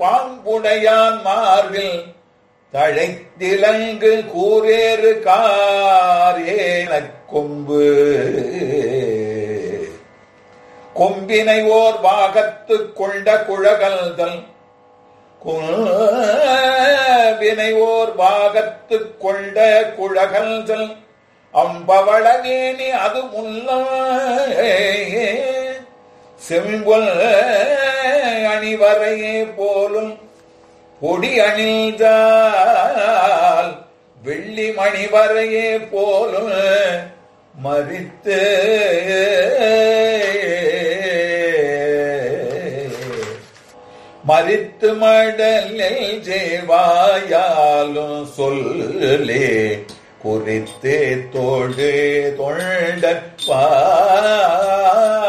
பாம்புடையான் மார்பில் தழைத்திலங்கு கூரேறு காரேனக் கொம்பு கொம்பினை ஓர் பாகத்து கொண்ட குழகல்தல் வினை ஓர் பாகத்து கொண்ட குழகல்தல் அம்பவளவேணி அது முல்ல செம்பொல் அணிவரையே போலும் பொடி அணிந்தால் வெள்ளி மணிவரையே போலும் மறித்து மறித்து மடலில் ஜேவாயாலும் சொல்லே குறித்து தோடு தொண்டன் பா